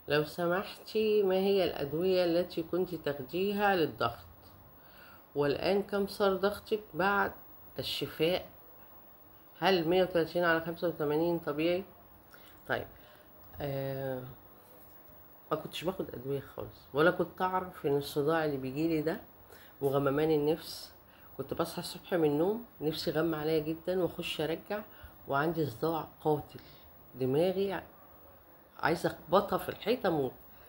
لو سمحتي ما هي الأدوية التي كنت تاخديها للضغط والآن كم صار ضغطك بعد الشفاء هل 130 على 85 طبيعي طيب آه ما كنتش باخد أدوية خالص ولا كنت أعرف إن الصداع اللي بيجيلي ده وغممان النفس كنت بصحى الصبح من النوم نفسي غم عليا جدا واخش ارجع وعندي صداع قاتل دماغي عايزه اخبطها في الحيطه اموت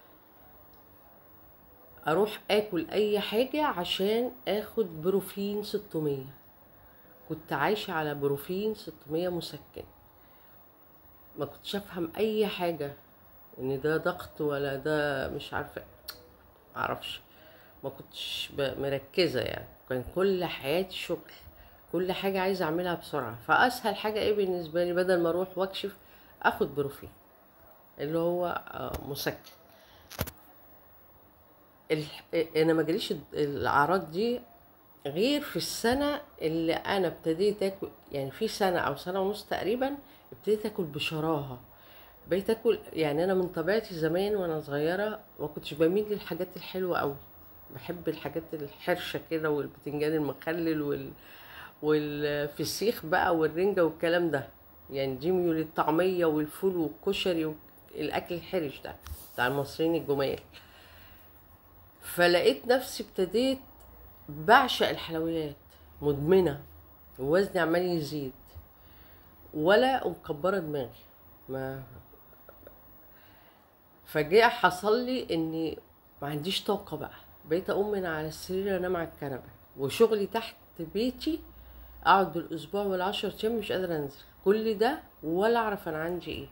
اروح اكل اي حاجه عشان اخد بروفين 600 كنت عايشه على بروفين 600 مسكن ما كنتش افهم اي حاجه ان ده ضغط ولا ده مش عارفه معرفش ما كنتش ب- مركزه يعني كان كل حياتي شغل كل حاجه عايزه اعملها بسرعه فاسهل حاجه ايه بالنسبه لي بدل ما اروح واكشف اخد بروفين اللي هو آه، مسكن الح- انا ما جاليش الد- الاعراض دي غير في السنه اللي انا ابتديت اكل يعني في سنه او سنه ونص تقريبا ابتديت اكل بشراهه بقيت اكل يعني انا من طبيعتي زمان وانا صغيره ما كنتش بميل للحاجات الحلوه قوي بحب الحاجات الحرشه كده والبتنجان المخلل وال والفسيخ بقى والرنجه والكلام ده يعني دي ميول الطعميه والفول والكشري والاكل الحرش ده بتاع المصريين الجمال فلقيت نفسي ابتديت بعشق الحلويات مدمنه ووزني عمال يزيد ولا مكبره دماغي ما فجاء حصل لي اني ما عنديش طاقه بقى بقيت اقوم من على السرير انام على الكنبه وشغلي تحت بيتي اقعد بالاسبوع والعشر ايام مش قادره انزل كل ده ولا اعرف انا عندي ايه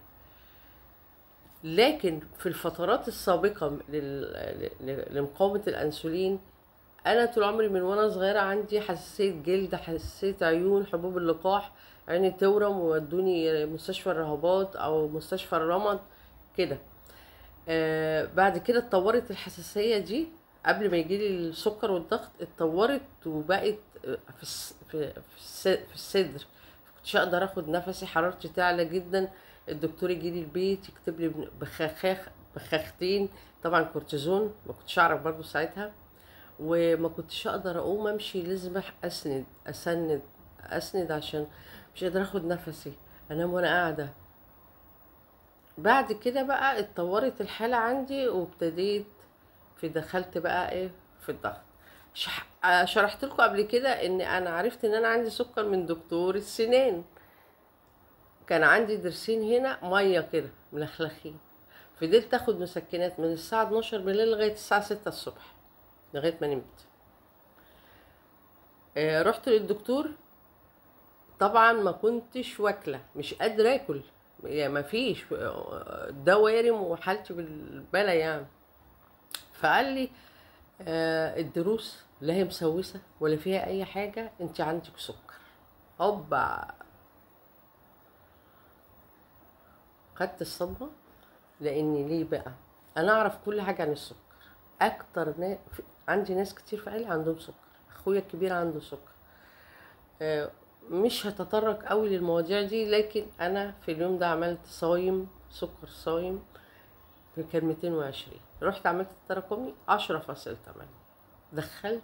لكن في الفترات السابقه لل- ل- لمقاومه الانسولين انا طول عمري من وانا صغيره عندي حساسيه جلد حساسيه عيون حبوب اللقاح عيني تورم وودوني مستشفى الرهبات او مستشفى الرمد كده آه بعد كده اتطورت الحساسيه دي قبل ما يجيلي السكر والضغط اتطورت وبقت آه، في الس- في في الس- في الصدر كنتش اقدر اخد نفسي حرارتي تعلى جدا الدكتور يجيلي البيت يكتب لي بخاخاخ بخاختين طبعا كورتيزون ما كنتش اعرف برضو ساعتها وما كنتش اقدر اقوم امشي لازم أح- اسند اسند اسند عشان مش قادره اخد نفسي انام وانا قاعده بعد كده بقى اتطورت الحالة عندي وابتديت في دخلت بقى ايه في الضغط شح... آه، شرحت لكم قبل كده ان انا عرفت ان انا عندي سكر من دكتور السنان كان عندي ضرسين هنا ميه كده ملخلخين فضلت اخد مسكنات من الساعة 12 بالليل لغاية الساعة 6 الصبح لغاية ما نمت آه، رحت للدكتور طبعا ما كنتش واكله مش قادره اكل يعني ما فيش ده وارم وحالتي بالبلا يعني فقال لي آه الدروس لا هي مسوسه ولا فيها اي حاجه انت عندك سكر هوبا خدت الصدمه لاني ليه بقى انا اعرف كل حاجه عن السكر اكتر نا... عندي ناس كتير في عيلة عندهم سكر اخويا الكبير عنده سكر آه، مش هتطرق قوي للمواضيع دي لكن انا في اليوم ده عملت صايم سكر صايم كان 220 رحت عملت التراكمي 10.8 دخلت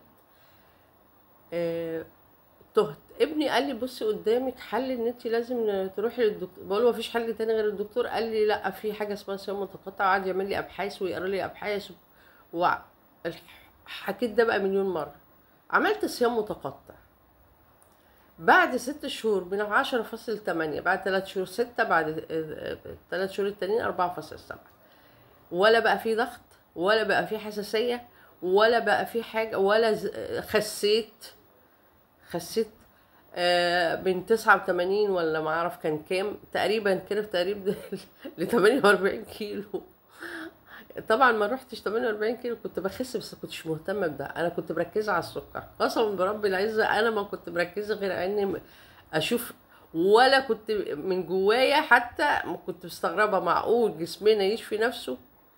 آه تهت ابني قال لي بصي قدامك حل ان انت لازم تروحي للدكتور بقول له مفيش حل تاني غير الدكتور قال لي لا في حاجه اسمها صيام متقطع قعد يعمل لي ابحاث ويقرا لي ابحاث و... حكيت ده بقى مليون مره عملت صيام متقطع بعد ست شهور من عشرة فاصل تمانية بعد تلات شهور ستة بعد تلات شهور التانيين أربعة فاصل سبعة ولا بقى في ضغط ولا بقى في حساسية ولا بقى في حاجة ولا ز- خسيت خسيت آه، من تسعة وتمانين ولا ما أعرف كان كام تقريبا كده في تقريب ل 48 كيلو طبعا ما رحتش 48 كيلو كنت بخس بس ما كنتش مهتمه بده انا كنت مركزه على السكر قسما برب العزه انا ما كنت مركزه غير اني م- اشوف ولا كنت من جوايا حتى ما كنت مستغربه معقول جسمنا يشفي نفسه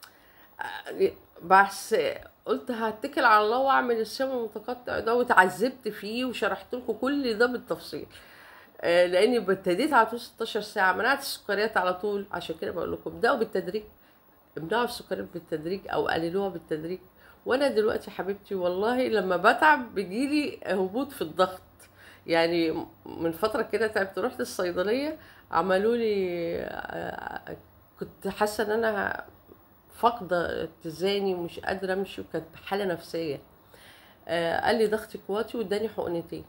بس قلت هتكل على الله واعمل الصيام المتقطع ده وتعذبت فيه وشرحت لكم كل ده بالتفصيل آه، لاني ابتديت على طول 16 ساعه منعت السكريات على طول عشان كده بقول لكم ابداوا بالتدريج امنعوا السكريات بالتدريج او قللوها بالتدريج وانا دلوقتي حبيبتي والله لما بتعب بيجيلي هبوط في الضغط يعني من فتره كده تعبت رحت الصيدليه عملوا لي آه، كنت حاسه ان انا فاقده اتزاني ومش قادره امشي وكانت حاله نفسيه آه، قال لي ضغطك واطي واداني حقنتين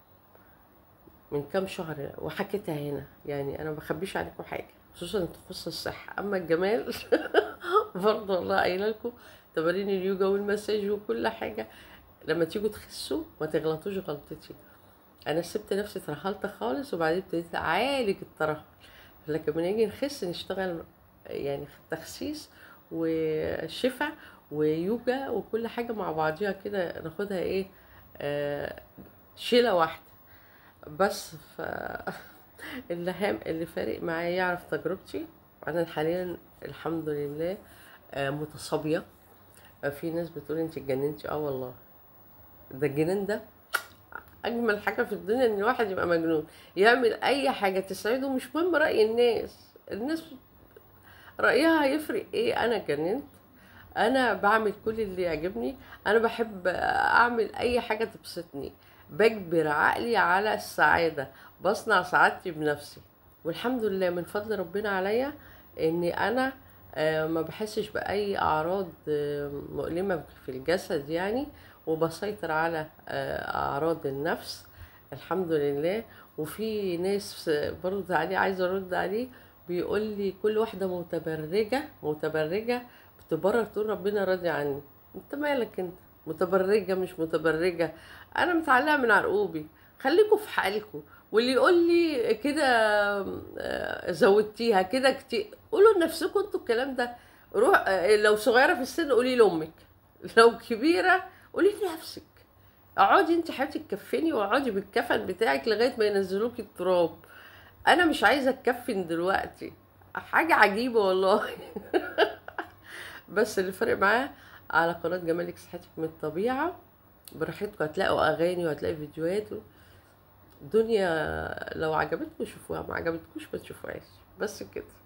من كام شهر وحكيتها هنا يعني انا ما بخبيش عليكم حاجه خصوصا تخص الصحه اما الجمال برضه والله قايله لكم تمارين اليوجا والمساج وكل حاجه لما تيجوا تخسوا ما تغلطوش غلطتي انا سبت نفسي اترهلت خالص وبعدين ابتديت اعالج الترهل لكن لما نيجي نخس نشتغل يعني تخسيس وشفا ويوجا وكل حاجه مع بعضيها كده ناخدها ايه آه شيله واحده بس ف اللي هام اللي فارق معايا يعرف تجربتي انا حاليا الحمد لله آه، متصابيه آه، في ناس بتقول انت اتجننتي اه والله ده الجنان ده اجمل حاجه في الدنيا ان الواحد يبقى مجنون يعمل اي حاجه تسعده مش مهم راي الناس الناس رايها هيفرق ايه انا اتجننت انا بعمل كل اللي يعجبني انا بحب اعمل اي حاجه تبسطني بجبر عقلي على السعاده بصنع سعادتي بنفسي والحمد لله من فضل ربنا عليا اني انا آه، ما بحسش باي اعراض آه، مؤلمه في الجسد يعني وبسيطر على آه، اعراض النفس الحمد لله وفي ناس برضو تعالي عايزه ارد عليه بيقول لي كل واحده متبرجه متبرجه بتبرر تقول ربنا راضي عني انت مالك انت متبرجه مش متبرجه انا متعلقه من عرقوبي خليكوا في حالكوا واللي يقول لي كده آه، زودتيها كده كتير قولوا لنفسكم انتوا الكلام ده روح آه، لو صغيره في السن قولي لامك لو كبيره قولي لنفسك اقعدي انت حياتك تكفني واقعدي بالكفن بتاعك لغايه ما ينزلوكي التراب انا مش عايزه اتكفن دلوقتي حاجه عجيبه والله بس اللي فارق معايا على قناه جمالك صحتك من الطبيعه براحتكم هتلاقوا اغاني وهتلاقي فيديوهات دنيا لو عجبتكم شوفوها ما عجبتكوش ما تشوفوهاش بس كده